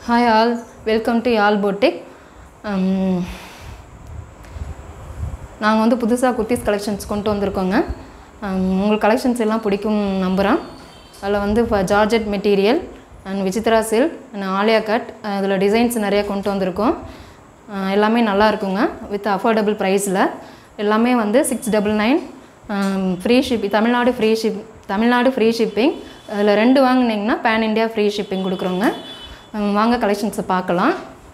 hi all welcome to all boutique நாங்கள் வந்து புதுசாக குர்த்திஸ் கலெக்ஷன்ஸ் கொண்டு வந்திருக்கோங்க Um, உங்களுக்கு கலெக்ஷன்ஸ் எல்லாம் பிடிக்கும் நம்புகிறேன் அதில் வந்து இப்போ georgette material and Vichitra silk and Alia cut அதில் டிசைன்ஸ் நிறைய கொண்டு வந்திருக்கோம் Uh, எல்லாமே நல்லா இருக்குங்க வித் அஃபோர்டபுள் ப்ரைஸில் எல்லாமே வந்து six double nine free ship Tamil Nadu free ship Tamil Nadu free shipping அதில் ரெண்டு வாங்கினீங்கன்னா பேன் இண்டியா ஃப்ரீ ஷிப்பிங் கொடுக்குறோங்க Um, வாங்க கலெக்ஷன்ஸை பார்க்கலாம்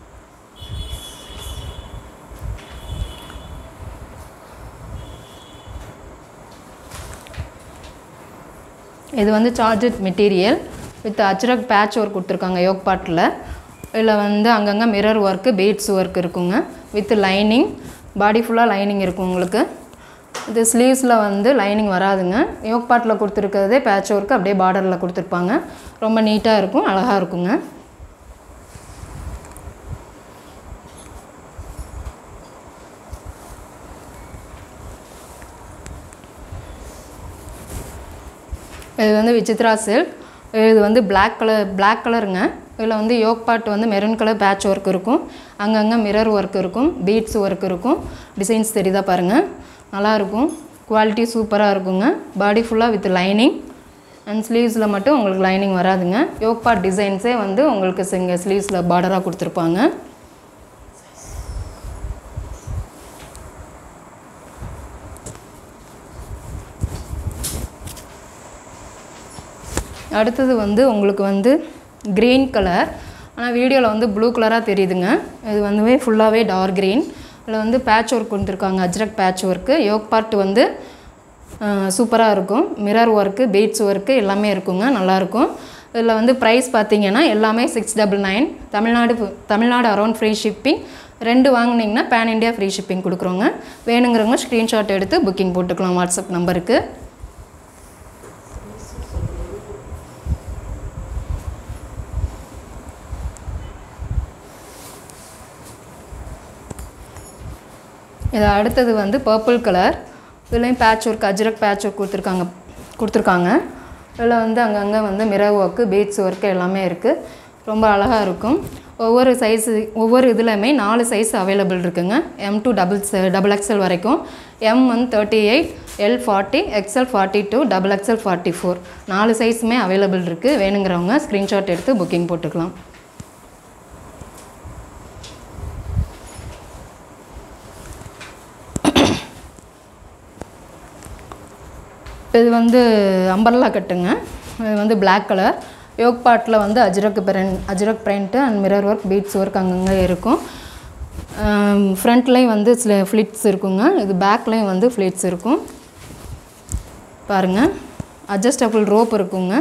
இது வந்து georgette material with ajrakh patch work கொடுத்துருக்காங்க யோக் பாட்டில் இதில் வந்து அங்கங்கே மிரர் ஒர்க்கு பீட்ஸ் ஒர்க் இருக்குங்க வித் லைனிங் பாடி ஃபுல்லாக லைனிங் இருக்கும் உங்களுக்கு இது ஸ்லீவ்ஸில் வந்து லைனிங் வராதுங்க யோக் பாட்டில் கொடுத்துருக்கிறதே பேட்ச் ஒர்க்கு அப்படியே பார்டரில் கொடுத்துருப்பாங்க ரொம்ப நீட்டாக இருக்கும் அழகாக இருக்குங்க இது வந்து விசித்ரா சில்க் இது வந்து Black கலர் Black கலருங்க இதில் வந்து யோக் பார்ட் வந்து மெரூன் கலர் பேட்ச் ஒர்க் இருக்கும் அங்கங்கே மிரர் ஒர்க் இருக்கும் பீட்ஸ் ஒர்க் இருக்கும் டிசைன்ஸ் தெரியுதா பாருங்கள் நல்லாயிருக்கும் குவாலிட்டி சூப்பராக இருக்குங்க பாடி ஃபுல்லாக வித் லைனிங் அண்ட் ஸ்லீவ்ஸில் மட்டும் உங்களுக்கு லைனிங் வராதுங்க யோக் பார்ட் டிசைன்ஸே வந்து உங்களுக்கு இங்கே ஸ்லீவ்ஸில் பார்டராக கொடுத்துருப்பாங்க அடுத்தது வந்து உங்களுக்கு வந்து க்ரீன் கலர் ஆனால் வீடியோவில் வந்து ப்ளூ கலராக தெரியுதுங்க இது வந்து ஃபுல்லாகவே டார்க் க்ரீன் இதில் வந்து பேட்ச் ஒர்க் கொடுத்துருக்காங்க Ajrak patch work yoke part வந்து சூப்பராக இருக்கும் மிரர் ஒர்க்கு பீட்ஸ் ஒர்க்கு எல்லாமே இருக்குங்க நல்லாயிருக்கும் இதில் வந்து ப்ரைஸ் பார்த்தீங்கன்னா எல்லாமே six double nine Tamil Nadu Tamil Nadu around free shipping ரெண்டு வாங்கினீங்கன்னா பேன் இண்டியா ஃப்ரீ ஷிப்பிங் கொடுக்குறோங்க வேணுங்கிறவங்க ஸ்க்ரீன்ஷாட் எடுத்து புக்கிங் போட்டுக்கலாம் வாட்ஸ்அப் நம்பருக்கு இது அடுத்தது வந்து பர்பிள் கலர் இதுலேயும் patch work Ajrak patch work கொடுத்துருக்காங்க கொடுத்துருக்காங்க இதில் வந்து அங்கங்கே வந்து மிரர் ஒர்க்கு பீட்ஸ் ஒர்க்கு எல்லாமே இருக்குது ரொம்ப அழகாக இருக்கும் ஒவ்வொரு சைஸு ஒவ்வொரு இதுலையுமே நாலு சைஸ் அவைலபிள் இருக்குங்க M to double double XL வரைக்கும் எம் வந்து thirty eight L forty XL forty two double XL forty four நாலு சைஸுமே அவைலபிள் இருக்குது வேணுங்கிறவங்க ஸ்க்ரீன்ஷாட் எடுத்து புக்கிங் போட்டுக்கலாம் இது வந்து அம்பர்லா கட்டுங்க இது வந்து Black கலர் யோக் பார்ட்டில் வந்து Ajrak print Ajrak print and mirror work beads work அங்கங்கே இருக்கும் ஃப்ரண்ட்லேயும் வந்து சில ஃப்ளிட்ஸ் இருக்குங்க இது பேக்லேயும் வந்து ஃப்ளிட்ஸ் இருக்கும் பாருங்கள் அட்ஜஸ்டபிள் ரோப் இருக்குங்க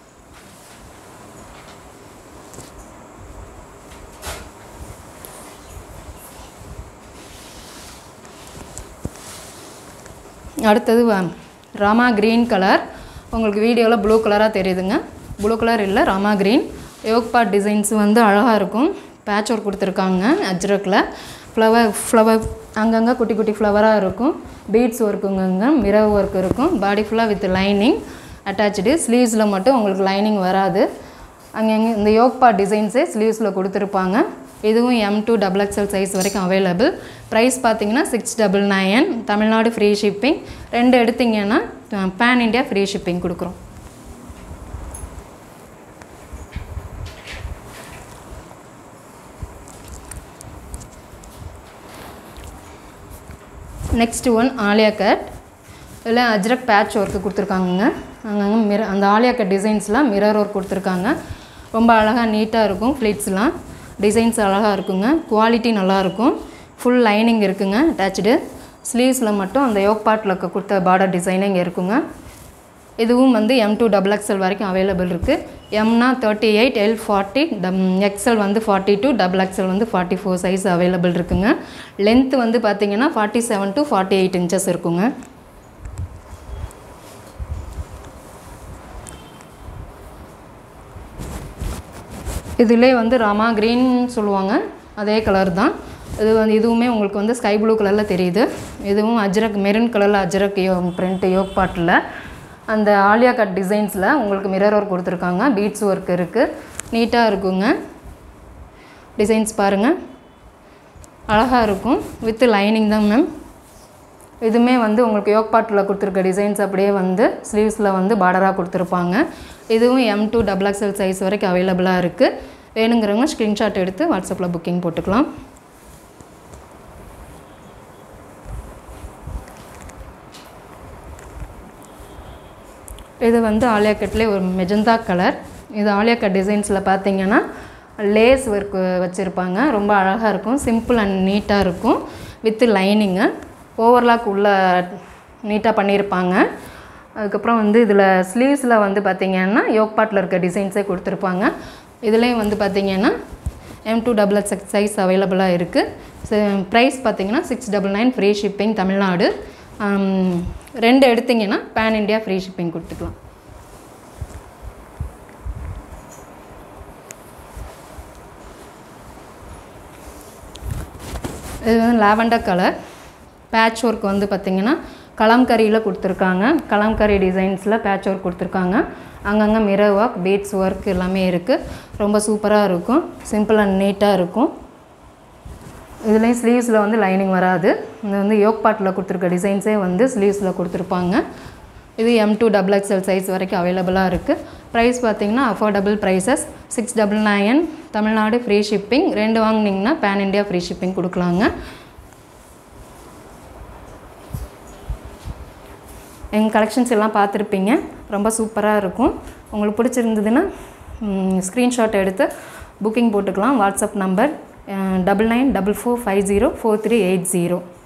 அடுத்தது வ- ராமா க்ரீன் கலர் உங்களுக்கு வீடியோவில் ப்ளூ கலராக தெரியுதுங்க ப்ளூ கலர் இல்லை Rama green yoke part designs வந்து அழகாக இருக்கும் பேட்ச் ஒர்க் கொடுத்துருக்காங்க அஜ்ரக்கில் ஃப்ளவர் ஃப்ளவர் அங்கங்கே குட்டி குட்டி ஃப்ளவராக இருக்கும் பீட்ஸ் ஒர்க்குங்க மிரர் ஒர்க் இருக்கும் பாடி ஃபுல்லாக வித் லைனிங் அட்டாச்சு ஸ்லீவ்ஸில் மட்டும் உங்களுக்கு லைனிங் வராது அங்கங்கே இந்த யோக் பார்ட் டிசைன்ஸே ஸ்லீவ்ஸில் கொடுத்துருப்பாங்க இதுவும் M to double XL size வரைக்கும் அவைலபிள் ப்ரைஸ் பார்த்தீங்கன்னா six double nine Tamil Nadu free shipping ரெண்டு எடுத்தீங்கன்னா பேன் இண்டியா ஃப்ரீ ஷிப்பிங் கொடுக்குறோம் நெக்ஸ்ட் ஒன் ஆலியா கட் இதில் அஜ்ரக் பேட்ச் ஒர்க்கு கொடுத்துருக்காங்கங்க அங்கங்கே மிர அந்த ஆலியா கட் டிசைன்ஸ்லாம் மிரர் ஒர்க் கொடுத்துருக்காங்க ரொம்ப அழகாக நீட்டாக இருக்கும் ஃப்ளிட்ஸ்லாம் டிசைன்ஸ் அழகாக இருக்குங்க குவாலிட்டி நல்லாயிருக்கும் ஃபுல் லைனிங் இருக்குங்க அட்டாச்சு ஸ்லீவ்ஸில் மட்டும் அந்த யோக் பார்ட்டில் கொடுத்த பார்டர் டிசைனிங் இருக்குங்க இதுவும் வந்து எம் டூ டபுள் எக்ஸ்எல் வரைக்கும் அவைலபிள் இருக்குது எம்னா தேர்ட்டி எயிட் எல் ஃபார்ட்டி டம் எக்ஸ்எல் வந்து ஃபார்ட்டி டூ டபுள் எக்ஸ்எல் வந்து ஃபார்ட்டி ஃபோர் சைஸ் அவைலபிள் இருக்குங்க லென்த் வந்து பார்த்தீங்கன்னா forty seven to forty eight inches இருக்குங்க இதிலே வந்து ராமா க்ரீன் சொல்லுவாங்க அதே கலர் தான் இது வந்து இதுவுமே உங்களுக்கு வந்து ஸ்கை ப்ளூ கலரில் தெரியுது இதுவும் அஜ்ரக் மெரூன் கலரில் அஜ்ரக் யோ பிரிண்ட் யோக் பாட்டில் அந்த ஆலியா கட் டிசைன்ஸில் உங்களுக்கு மிரர் ஒர்க் கொடுத்துருக்காங்க பீட்ஸ் ஒர்க் இருக்குது நீட்டாக இருக்குங்க டிசைன்ஸ் பாருங்கள் அழகாக இருக்கும் வித் லைனிங் தான் மேம் இதுவுமே வந்து உங்களுக்கு யோக் பாட்டில் கொடுத்துருக்க டிசைன்ஸ் அப்படியே வந்து ஸ்லீவ்ஸில் வந்து பார்டராக கொடுத்துருப்பாங்க இதுவும் M to double XL size வரைக்கும் அவைலபிளாக இருக்குது வேணுங்கிறவங்க ஸ்க்ரீன்ஷாட் எடுத்து வாட்ஸ்அப்பில் புக்கிங் போட்டுக்கலாம் இது வந்து ஆலியா கட்லேயே ஒரு மெஜந்தா கலர் இது ஆலியா கட் டிசைன்ஸில் பார்த்தீங்கன்னா லேஸ் ஒர்க் வச்சுருப்பாங்க ரொம்ப அழகாக இருக்கும் சிம்பிள் அண்ட் நீட்டாக இருக்கும் வித் லைனிங்கு ஓவர்லாக் உள்ள நீட்டாக பண்ணியிருப்பாங்க அதுக்கப்புறம் வந்து இதில் ஸ்லீவ்ஸில் வந்து பார்த்திங்கன்னா யோக் பாட்டில் இருக்க டிசைன்ஸே கொடுத்துருப்பாங்க இதுலேயும் வந்து பார்த்திங்கன்னா M to double X size அவைலபிளாக இருக்குது ப்ரைஸ் பார்த்தீங்கன்னா six double nine free shipping Tamil Nadu ஆம், ரெண்டு எடுத்தீங்கன்னா பேன் இண்டியா ஃப்ரீ ஷிப்பிங் கொடுத்துக்கலாம் இது வந்து லாவெண்டர் கலர் பேட்ச் ஒர்க் வந்து பார்த்திங்கன்னா கலம்கரியில் கொடுத்துருக்காங்க கலம்கரி டிசைன்ஸில் பேட்ச் ஒர்க் கொடுத்துருக்காங்க அங்கங்கே மிரர் ஒர்க் பீட்ஸ் ஒர்க் எல்லாமே இருக்குது ரொம்ப சூப்பராக இருக்கும் சிம்பிள் அண்ட் நீட்டாக இருக்கும் இதுலேயும் ஸ்லீவ்ஸில் வந்து லைனிங் வராது இது வந்து யோக் பாட்டில் கொடுத்துருக்க டிசைன்ஸே வந்து ஸ்லீவ்ஸில் கொடுத்துருப்பாங்க இது M to double XL size வரைக்கும் அவைலபிளாக இருக்குது ப்ரைஸ் பார்த்தீங்கன்னா affordable prices six double nine Tamil Nadu free shipping ரெண்டு வாங்குனீங்கன்னா பேன் இண்டியா ஃப்ரீ ஷிப்பிங் கொடுக்கலாங்க எங்கள் கலெக்ஷன்ஸ் எல்லாம் பார்த்துருப்பீங்க ரொம்ப சூப்பராக இருக்கும் உங்களுக்கு பிடிச்சிருந்ததுன்னா ஸ்க்ரீன்ஷாட் எடுத்து புக்கிங் போட்டுக்கலாம் WhatsApp number double nine double four five zero four three eight zero